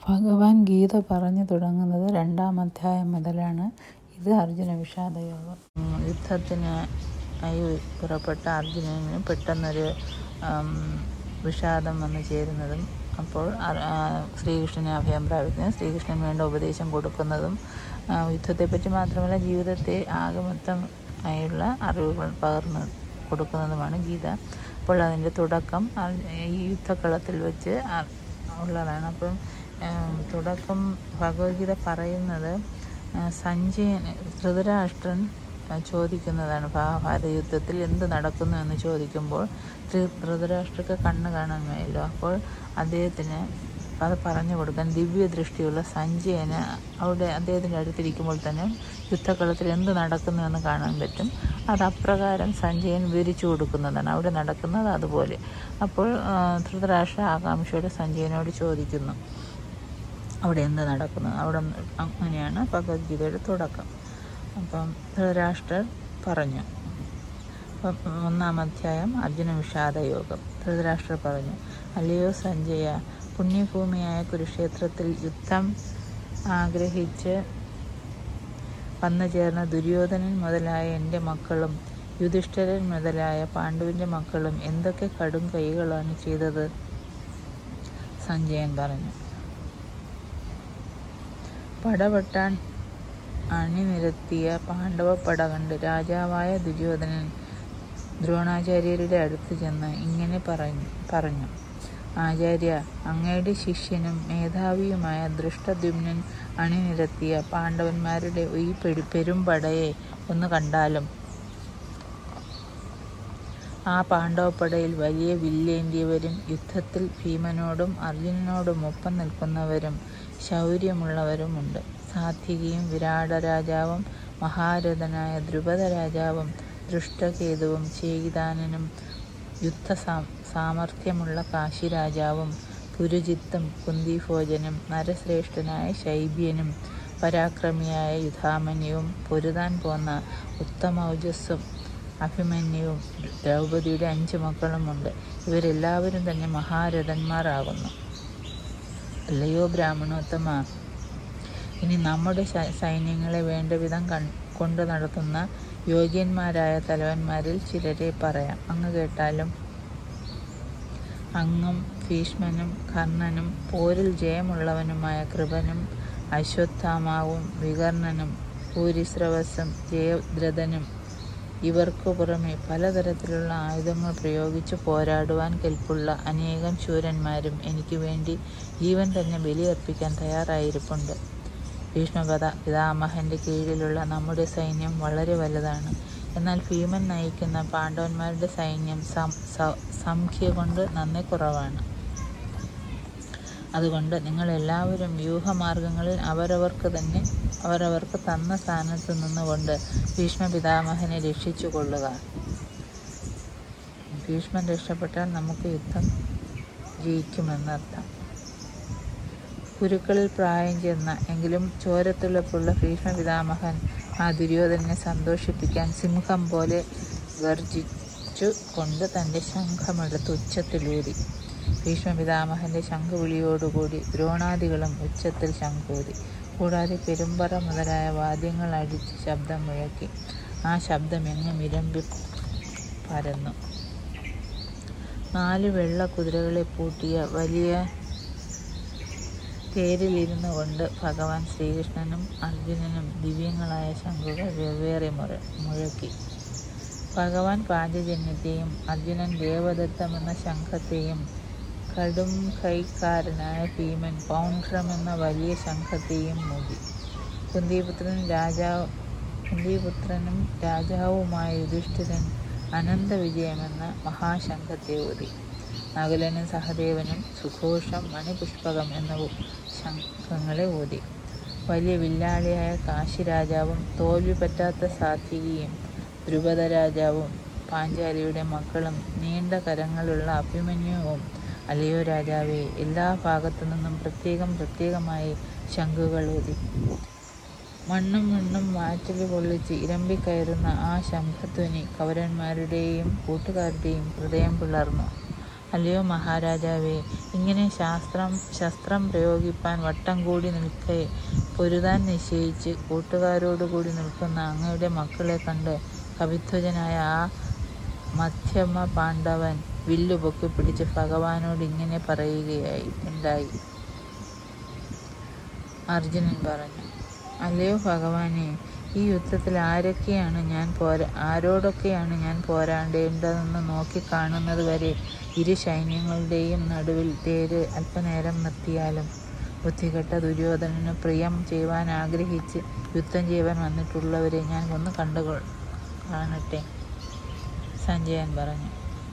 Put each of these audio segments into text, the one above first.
ഭഗവാൻ ഗീത പറഞ്ഞു തുടങ്ങുന്നത് രണ്ടാം അധ്യായം മുതലാണ് ഇത് അർജുന വിഷാദയോഗം ഉം, യുദ്ധത്തിന് ആയി പുറപ്പെട്ട അർജുനന് പെട്ടെന്നൊരു ഉം, വിഷാദം വന്നു ചേരുന്നതും അപ്പോൾ അർ- ആ, ശ്രീകൃഷ്ണനെ അഭയം പ്രാപിക്കുന്നതും ശ്രീകൃഷ്ണൻ വേണ്ട ഉപദേശം കൊടുക്കുന്നതും ആ, യുദ്ധത്തെപ്പറ്റി മാത്രമല്ല ജീവിതത്തെ ആകെ മൊത്തം ആയുള്ള അറിവുകൾ പകർന്ന് കൊടുക്കുന്നതുമാണ് ഗീത അപ്പോൾ അതിൻ്റെ തുടക്കം അർ- ഈ യുദ്ധക്കളത്തിൽ വെച്ച് അർ- ഉള്ളതാണ് അപ്പം ഉം, തുടക്കം ഭഗവത്ഗീത പറയുന്നത് ആ, സഞ്ജയന് ധൃതരാഷ്ട്രൻ ആ, ചോദിക്കുന്നതാണ് മഹാഭാരത യുദ്ധത്തിൽ എന്ത് നടക്കുന്നു എന്ന് ചോദിക്കുമ്പോൾ ധൃ- ധൃതരാഷ്ട്രക്ക് കണ്ണ് കാണാൻ വയ്യല്ലോ അപ്പോൾ അദ്ദേഹത്തിന് അത് പറഞ്ഞു കൊടുക്കാൻ ദിവ്യ ദൃഷ്ടിയുള്ള സഞ്ജയന് അവിടെ അദ്ദേഹത്തിൻ്റെ അടുത്തിരിക്കുമ്പോൾ തന്നെ യുദ്ധക്കളത്തിൽ എന്ത് നടക്കുന്നു എന്ന് കാണാൻ പറ്റും അത് അപ്രകാരം സഞ്ജയൻ വിവരിച്ചു കൊടുക്കുന്നതാണ് അവിടെ നടക്കുന്നത് അതുപോലെ അപ്പോൾ ആ, ധൃതരാഷ്ട്ര ആകാംക്ഷയോടെ സഞ്ജയനോട് ചോദിക്കുന്നു അവിടെ എന്ത് നടക്കുന്നു അവിടെ അങ്ങനെയാണ് ഭഗവത്ഗീതയുടെ തുടക്കം അപ്പം ധൃതരാഷ്ട്രർ പറഞ്ഞു അപ്പം ഒന്നാം അധ്യായം അർജുന വിഷാദയോഗം ധൃതരാഷ്ട്രർ പറഞ്ഞു അല്ലയോ സഞ്ജയ പുണ്യഭൂമിയായ കുരുക്ഷേത്രത്തിൽ യുദ്ധം ആഗ്രഹിച്ച് വന്നു ചേർന്ന ദുര്യോധനൻ മുതലായ എൻ്റെ മക്കളും യുധിഷ്ഠിരൻ മുതലായ പാണ്ഡുവിൻ്റെ മക്കളും എന്തൊക്കെ കടും കൈകളാണ് ചെയ്തത് സഞ്ജയൻ പറഞ്ഞു പടവെട്ടാൻ അണിനിരത്തിയ പാണ്ഡവപ്പട കണ്ട് രാജാവായ ദുര്യോധനൻ ദ്രോണാചാര്യരുടെ അടുത്ത് ചെന്ന് ഇങ്ങനെ പറഞ്ഞു പറഞ്ഞു ആചാര്യ അങ്ങയുടെ ശിഷ്യനും മേധാവിയുമായ ദൃഷ്ടദ്യുമ്നൻ അണിനിരത്തിയ പാണ്ഡവന്മാരുടെ ഈ പെരു പെരുമ്പടയെ ഒന്ന് കണ്ടാലും ആ പാണ്ഡവപ്പടയിൽ വലിയ വില്ലേന്തിയവരും യുദ്ധത്തിൽ ഭീമനോടും അർജുനനോടും ഒപ്പം നിൽക്കുന്നവരും ശൗര്യമുള്ളവരുമുണ്ട് സാത്വികിയും വിരാട രാജാവും മഹാരഥനായ ദ്രുപദ രാജാവും ദൃഷ്ടകേതുവും ചേകിതാനനും യുദ്ധ സാ- സാമർഥ്യമുള്ള കാശി രാജാവും പുരുജിത്തും കുന്തിഭോജനും നരശ്രേഷ്ഠനായ ശൈബ്യനും പരാക്രമിയായ യുധാമന്യവും പൊരുതാൻ പോന്ന ഉത്തമൗജസ്സും അഭിമന്യുവും ദ്രൗപദിയുടെ അഞ്ച് മക്കളുമുണ്ട് ഇവരെല്ലാവരും തന്നെ മഹാരഥന്മാരാകുന്നു അല്ലയോ ബ്രാഹ്മണോത്തമ ഇനി നമ്മുടെ ശ- സൈന്യങ്ങളെ വേണ്ടവിധം കൺ കൊണ്ടു നടത്തുന്ന യോഗ്യന്മാരായ തലവന്മാരിൽ ചിലരെ പറയാം അങ്ങ് കേട്ടാലും അങ്ങും ഭീഷ്മനും കർണനും പോരിൽ ജയമുള്ളവനുമായ കൃപനും അശ്വത്ഥാമാവും വികർണനും ഭൂരിസ്രവസും ജയദ്രഥനും ഇവർക്കു പുറമെ പലതരത്തിലുള്ള ആയുധങ്ങൾ പ്രയോഗിച്ച് പോരാടുവാൻ കെൽപ്പുള്ള അനേകം ശൂരന്മാരും എനിക്ക് വേണ്ടി ജീവൻ തന്നെ ബലിയർപ്പിക്കാൻ തയ്യാറായിരിപ്പുണ്ട് ഭീഷ്മപദ പിതാമഹന്റെ കീഴിലുള്ള നമ്മുടെ സൈന്യം വളരെ വലുതാണ് എന്നാൽ ഭീമൻ നയിക്കുന്ന പാണ്ഡവന്മാരുടെ സൈന്യം സം സ- സംഖ്യ കൊണ്ട് നന്നേ കുറവാണ് അതുകൊണ്ട് നിങ്ങൾ എല്ലാവരും വ്യൂഹമാർഗങ്ങളിൽ അവരവർക്ക് തന്നെ അവരവർക്ക് തന്ന സ്ഥാനത്ത് നിന്നുകൊണ്ട് ഭീഷ്മ പിതാമഹനെ രക്ഷിച്ചു കൊള്ളുക ഭീഷ്മൻ രക്ഷപ്പെട്ടാൽ നമുക്ക് യുദ്ധം ജയിക്കുമെന്നർത്ഥം കുരുക്കളിൽ പ്രായം ചെന്ന എങ്കിലും ചോരത്തുളപ്പുള്ള ഭീഷ്മ പിതാമഹൻ ആ ദുര്യോധനെ സന്തോഷിപ്പിക്കാൻ സിംഹം പോലെ ഗർജിച്ചു കൊണ്ട് തൻ്റെ ശംഖമെടുത്ത് ഉച്ചത്തിലൂതി ഭീഷ്മ പിതാമഹന്റെ ശംഖുവിളിയോടുകൂടി ദ്രോണാദികളും ഉച്ചത്തിൽ ശംഖൂതി കൂടാതെ പെരുമ്പറ മുതലായ വാദ്യങ്ങൾ അടിച്ച് ശബ്ദം മുഴക്കി ആ ശബ്ദം എങ്ങും ഇരമ്പി പരന്നു നാല് വെള്ള കുതിരകളെ പൂട്ടിയ വലിയ തേരിലിരുന്നു കൊണ്ട് ഭഗവാൻ ശ്രീകൃഷ്ണനും അർജുനനും ദിവ്യങ്ങളായ ശംഖുകൾ വെവ്വേറെ മുറ മുഴക്കി ഭഗവാൻ പാഞ്ചജന്യത്തെയും അർജുനൻ ദേവദത്തം എന്ന ശംഖത്തെയും കടും കൈക്കാരനായ ഭീമൻ പൗണ്ഡ്രം എന്ന വലിയ ശംഖത്തെയും മൂടി കുന്തിപുത്രൻ രാജാവ് കുന്തിപുത്രനും രാജാവുമായ യുധിഷ്ഠിരൻ അനന്ത വിജയമെന്ന മഹാശംഖത്തെ ഊതി നകുലനും സഹദേവനും സുഘോഷം മണിപുഷ്പകം എന്ന ശംഖങ്ങളെ ഊതി വലിയ വില്ലാളിയായ കാശി രാജാവും തോൽവി പറ്റാത്ത സാത്വികിയും ദ്രുപദ രാജാവും പാഞ്ചാലിയുടെ മക്കളും നീണ്ട കരങ്ങളുള്ള അഭിമന്യുവും അല്ലയോ രാജാവേ എല്ലാ ഭാഗത്തു നിന്നും പ്രത്യേകം പ്രത്യേകമായി ശംഖുകൾ ഊതി മണ്ണും മണ്ണും മാറ്റിൽ പൊള്ളിച്ച് ഇരമ്പിക്കയറുന്ന ആ ശംഖധ്വനി കൗരന്മാരുടെയും കൂട്ടുകാരുടെയും ഹൃദയം പിളർന്നു അല്ലയോ മഹാരാജാവേ ഇങ്ങനെ ശാസ്ത്രം ശസ്ത്രം പ്രയോഗിപ്പാൻ വട്ടം കൂടി നിൽക്കെ പൊരുതാൻ നിശ്ചയിച്ച് കൂട്ടുകാരോടുകൂടി നിൽക്കുന്ന അങ്ങയുടെ മക്കളെ കണ്ട് കവിധ്വജനായ ആ മധ്യമ പാണ്ഡവൻ വില്ലു പൊക്കി പിടിച്ച് ഭഗവാനോട് ഇങ്ങനെ പറയുകയായി ഉണ്ടായി അർജുനൻ പറഞ്ഞു അല്ലയോ ഭഗവാനെ ഈ യുദ്ധത്തിൽ ആരൊക്കെയാണ് ഞാൻ പോരാ ആരോടൊക്കെയാണ് ഞാൻ പോരാടേണ്ടതെന്ന് നോക്കിക്കാണുന്നത് വരെ ഇരു സൈന്യങ്ങളുടെയും നടുവിൽ തേര് അല്പനേരം നിർത്തിയാലും ബുദ്ധികെട്ട ദുര്യോധനന് പ്രിയം ചെയ്യുവാൻ ആഗ്രഹിച്ച് യുദ്ധം ചെയ്യുവാൻ വന്നിട്ടുള്ളവരെ ഞാൻ ഒന്ന് കണ്ടു കാണട്ടെ സഞ്ജയൻ പറഞ്ഞു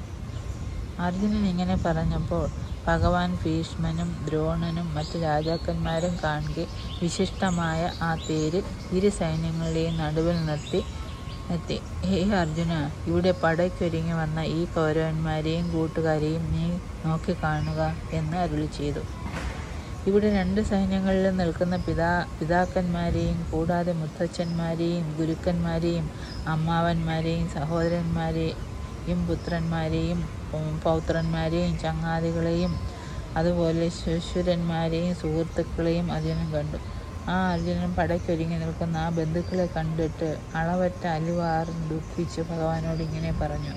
അർജുനൻ ഇങ്ങനെ പറഞ്ഞപ്പോൾ ഭഗവാൻ ഭീഷ്മനും ദ്രോണനും മറ്റ് രാജാക്കന്മാരും കാണുക വിശിഷ്ടമായ ആ തേര് ഇരു സൈന്യങ്ങളുടെയും നടുവിൽ നിർത്തി എത്തി ഹേ അർജുന ഇവിടെ പടയ്ക്കൊരുങ്ങി വന്ന ഈ കൗരവന്മാരെയും കൂട്ടുകാരെയും നീ നോക്കിക്കാണുക എന്ന് അരുളി ചെയ്തു ഇവിടെ രണ്ട് സൈന്യങ്ങളിലും നിൽക്കുന്ന പിതാ പിതാക്കന്മാരെയും കൂടാതെ മുത്തച്ഛന്മാരെയും ഗുരുക്കന്മാരെയും അമ്മാവന്മാരെയും സഹോദരന്മാരെയും പുത്രന്മാരെയും പൗത്രന്മാരെയും ചങ്ങാതികളെയും അതുപോലെ ശുശുരന്മാരെയും സുഹൃത്തുക്കളെയും അർജുനൻ കണ്ടു ആ അർജുനൻ പടയ്ക്കൊരുങ്ങി നിൽക്കുന്ന ആ ബന്ധുക്കളെ കണ്ടിട്ട് അളവറ്റ അലിവാർ ദുഃഖിച്ച് ഭഗവാനോട് ഇങ്ങനെ പറഞ്ഞു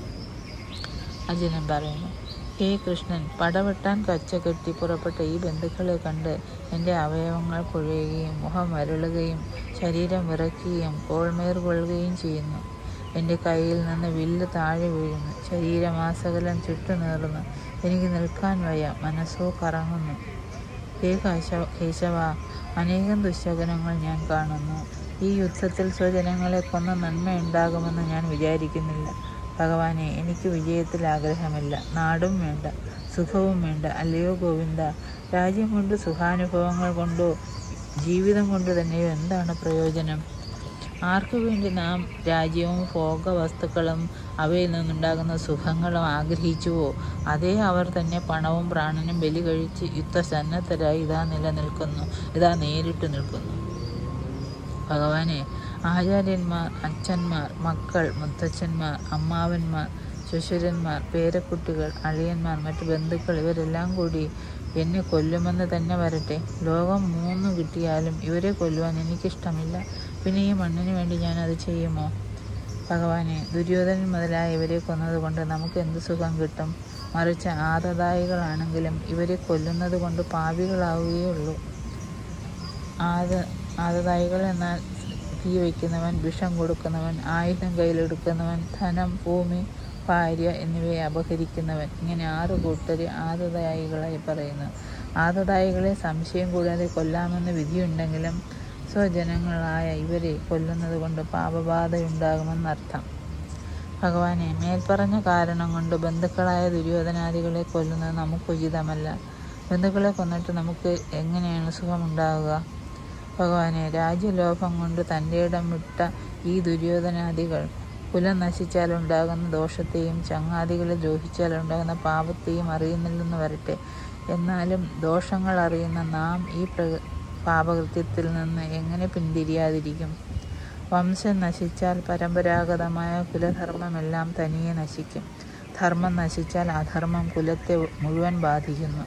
അർജുനൻ പറയുന്നു ഹേ കൃഷ്ണൻ പടവെട്ടാൻ കച്ച കെട്ടി പുറപ്പെട്ട ഈ ബന്ധുക്കളെ കണ്ട് എൻ്റെ അവയവങ്ങൾ കുഴയുകയും മുഖം വരളുകയും ശരീരം വിറയ്ക്കുകയും കോൾമേർ കൊള്ളുകയും ചെയ്യുന്നു എൻ്റെ കയ്യിൽ നിന്ന് വില്ല് താഴെ വീഴുന്നു ശരീരമാസകലം ചുട്ടുനീറുന്നു എനിക്ക് നിൽക്കാൻ വയ്യ മനസ്സോ കറങ്ങുന്നു ഹേ കേശവ കേശവ അനേകം ദുശകനങ്ങൾ ഞാൻ കാണുന്നു ഈ യുദ്ധത്തിൽ സ്വജനങ്ങളെ കൊന്ന നന്മയുണ്ടാകുമെന്ന് ഞാൻ വിചാരിക്കുന്നില്ല ഭഗവാനെ എനിക്ക് വിജയത്തിൽ ആഗ്രഹമില്ല നാടും വേണ്ട സുഖവും വേണ്ട അല്ലയോ ഗോവിന്ദ രാജ്യം കൊണ്ട് സുഖാനുഭവങ്ങൾ കൊണ്ടോ ജീവിതം കൊണ്ട് തന്നെയോ എന്താണ് പ്രയോജനം ആർക്കു വേണ്ടി നാം രാജ്യവും ഭോഗവസ്തുക്കളും അവയിൽ നിന്നുണ്ടാകുന്ന സുഖങ്ങളും ആഗ്രഹിച്ചുവോ അതേ അവർ തന്നെ പണവും പ്രാണനും ബലി കഴിച്ച് യുദ്ധസന്നദ്ധരായി ഇതാ നിലനിൽക്കുന്നു ഇതാ നേരിട്ട് നിൽക്കുന്നു ഭഗവാനെ ആചാര്യന്മാർ അച്ഛന്മാർ മക്കൾ മുത്തച്ഛന്മാർ അമ്മാവന്മാർ ശുശുരന്മാർ പേരക്കുട്ടികൾ അളിയന്മാർ മറ്റു ബന്ധുക്കൾ ഇവരെല്ലാം കൂടി എന്നെ കൊല്ലുമെന്ന് തന്നെ വരട്ടെ ലോകം മൂന്ന് കിട്ടിയാലും ഇവരെ കൊല്ലുവാൻ എനിക്കിഷ്ടമില്ല പിന്നെ ഈ മണ്ണിന് വേണ്ടി ഞാൻ അത് ചെയ്യുമോ ഭഗവാനെ ദുര്യോധനൻ മുതലായ ഇവരെ കൊന്നതുകൊണ്ട് നമുക്ക് എന്ത് സുഖം കിട്ടും മറിച്ച് ആദതായികളാണെങ്കിലും ഇവരെ കൊല്ലുന്നത് കൊണ്ട് പാപികളാവുകയുള്ളൂ ആദ ആദതായികൾ എന്നാൽ തീ വയ്ക്കുന്നവൻ വിഷം കൊടുക്കുന്നവൻ ആയുധം കയ്യിലെടുക്കുന്നവൻ ധനം ഭൂമി ഭാര്യ എന്നിവയെ അപഹരിക്കുന്നവൻ ഇങ്ങനെ ആറ് കൂട്ടർ ആദതായികളായി പറയുന്നു ആദതായികളെ സംശയം കൂടാതെ കൊല്ലാമെന്ന് വിധിയുണ്ടെങ്കിലും സ്വജനങ്ങളായ ഇവരെ കൊല്ലുന്നത് കൊണ്ട് പാപബാധയുണ്ടാകുമെന്നർത്ഥം ഭഗവാനെ മേൽപ്പറഞ്ഞ കാരണം കൊണ്ട് ബന്ധുക്കളായ ദുര്യോധനാദികളെ കൊല്ലുന്നത് നമുക്ക് ഉചിതമല്ല ബന്ധുക്കളെ കൊന്നിട്ട് നമുക്ക് എങ്ങനെയാണ് സുഖമുണ്ടാവുക ഭഗവാനെ രാജ്യലോഭം കൊണ്ട് തൻ്റെ ഇടം വിട്ട ഈ ദുര്യോധനാദികൾ കുലം നശിച്ചാലുണ്ടാകുന്ന ദോഷത്തെയും ചങ്ങാതികളെ ദ്രോഹിച്ചാലുണ്ടാകുന്ന പാപത്തെയും അറിയുന്നില്ലെന്ന് വരട്ടെ എന്നാലും ദോഷങ്ങൾ അറിയുന്ന നാം ഈ പ്ര പാപകൃത്യത്തിൽ നിന്ന് എങ്ങനെ പിന്തിരിയാതിരിക്കും വംശം നശിച്ചാൽ പരമ്പരാഗതമായ കുലധർമ്മമെല്ലാം തനിയെ നശിക്കും ധർമ്മം നശിച്ചാൽ അധർമ്മം കുലത്തെ മുഴുവൻ ബാധിക്കുന്നു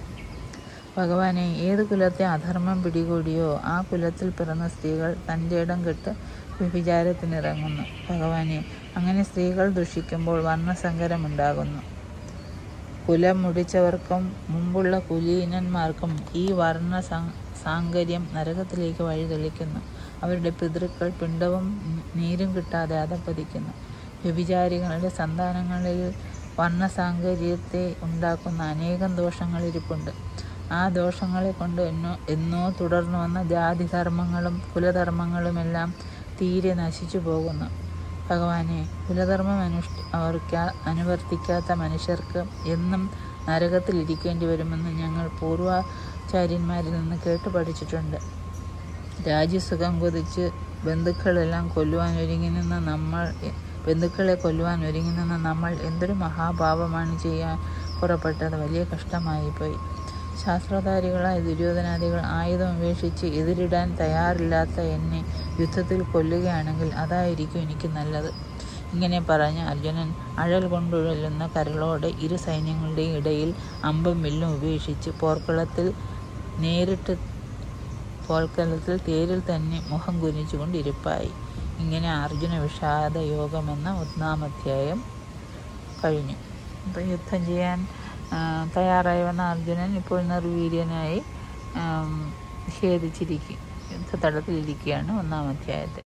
ഭഗവാനെ ഏത് കുലത്തെ അധർമ്മം പിടികൂടിയോ ആ കുലത്തിൽ പിറന്ന സ്ത്രീകൾ തൻ്റെ ഇടം കെട്ട് വ്യഭിചാരത്തിനിറങ്ങുന്നു ഭഗവാനെ അങ്ങനെ സ്ത്രീകൾ ദുഷിക്കുമ്പോൾ വർണ്ണസങ്കരമുണ്ടാകുന്നു കുലം മുടിച്ചവർക്കും മുമ്പുള്ള കുലീനന്മാർക്കും ഈ വർണ്ണ സാങ്കര്യം നരകത്തിലേക്ക് വഴിതെളിക്കുന്നു അവരുടെ പിതൃക്കൾ പിണ്ടവും നീരും കിട്ടാതെ അധപ്പതിക്കുന്നു വ്യഭിചാരികളുടെ സന്താനങ്ങളിൽ വർണ്ണസാങ്കര്യത്തെ ഉണ്ടാക്കുന്ന അനേകം ദോഷങ്ങൾ ഇരിപ്പുണ്ട് ആ ദോഷങ്ങളെ കൊണ്ട് എന്നോ എന്നോ തുടർന്നു വന്ന ജാതിധർമ്മങ്ങളും കുലധർമ്മങ്ങളുമെല്ലാം തീരെ നശിച്ചു പോകുന്നു ഭഗവാനെ കുലധർമ്മം അനുഷ്ഠി അവർക്കാ അനുവർത്തിക്കാത്ത മനുഷ്യർക്ക് എന്നും നരകത്തിലിരിക്കേണ്ടി വരുമെന്ന് ഞങ്ങൾ പൂർവാചാര്യന്മാരിൽ നിന്ന് കേട്ടു പഠിച്ചിട്ടുണ്ട് രാജ്യസുഖം കൊതിച്ച് ബന്ധുക്കളെല്ലാം കൊല്ലുവാൻ ഒരുങ്ങി നിന്ന നമ്മൾ ബന്ധുക്കളെ കൊല്ലുവാൻ ഒരുങ്ങി നിന്ന നമ്മൾ എന്തൊരു മഹാപാപമാണ് ചെയ്യാൻ പുറപ്പെട്ടത് വലിയ കഷ്ടമായിപ്പോയി ശാസ്ത്രധാരികളായ ദുര്യോധനാദികൾ ആയുധം ഉപേക്ഷിച്ച് എതിരിടാൻ തയ്യാറില്ലാത്ത എന്നെ യുദ്ധത്തിൽ കൊല്ലുകയാണെങ്കിൽ അതായിരിക്കും എനിക്ക് നല്ലത് ഇങ്ങനെ പറഞ്ഞ അർജുനൻ അഴൽ കൊണ്ടുഴലുന്ന കരളോടെ ഇരു സൈന്യങ്ങളുടെയും ഇടയിൽ അമ്പും വില്ലും ഉപേക്ഷിച്ച് പോർക്കളത്തിൽ നേരിട്ട് പോർക്കളത്തിൽ തേരിൽ തന്നെ മുഖം കുനിച്ചുകൊണ്ട് ഇരിപ്പായി ഇങ്ങനെ അർജുന വിഷാദ യോഗമെന്ന ഒന്നാം അധ്യായം കഴിഞ്ഞു അപ്പോൾ യുദ്ധം ചെയ്യാൻ ആ, തയ്യാറായി വന്ന അർജുനൻ ഇപ്പോൾ നിർവീര്യനായി ആം, ഖേദിച്ചിരിക്കും യുദ്ധതടത്തിലിരിക്കുകയാണ് ഒന്നാം അധ്യായത്തിൽ